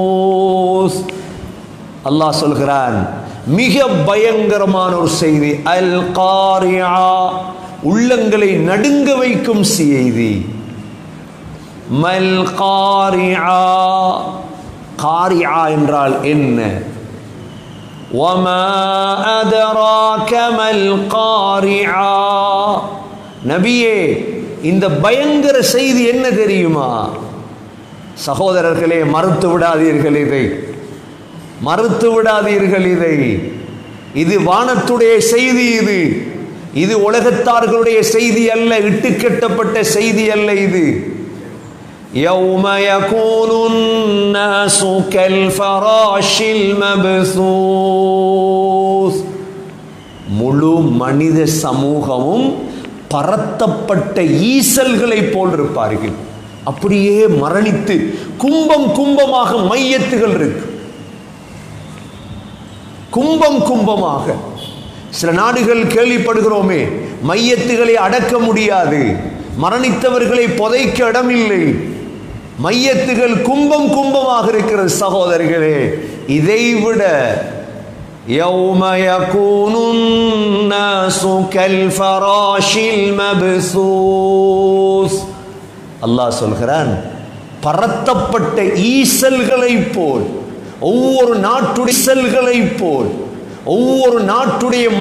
அல்லாஹ் சொல்கிறான் மிக பயங்கரமான ஒரு செய்தி அல் காரியா உள்ளங்களை நடுங்க வைக்கும் செய்தி மல் காரியா காரியா என்றால் என்ன وما أدراك ما القارعة நபியே இந்த பயங்கர செய்தி என்ன தெரியுமா சகோதரர்களே மறுத்து விடாதீர்கள் இதை மறுத்து விடாதீர்கள் இதை இது வானத்துடைய செய்தி இது இது உலகத்தார்களுடைய செய்தி அல்ல இட்டுக்கட்டப்பட்ட செய்தி அல்ல இது يوم يكون الناس كالفراش المبثوث முழு மனித சமூகமும் பரத்தப்பட்ட ஈசல்களை போல் இருப்பார்கள் அப்படியே மரணித்து கும்பம் கும்பமாக மையத்துகள் இருக்கு கும்பம் கும்பமாக சில நாடுகள் கேள்விப்படுகிறோமே மையத்துகளை அடக்க முடியாது மரணித்தவர்களை புதைக்க இடமில்லை மையத்துகள் கும்பம் கும்பமாக இருக்கிறது சகோதரர்களே இதைவிட يوم يكون الناس كالفراش المبثوث அல்லாஹ் சொல்கிறான் பரத்தப்பட்ட ஈசல்களைப் போல் ஒவ்வொரு நாட்டுடைய ஈசல்களைப் போல் ஒவ்வொரு நாட்டுடைய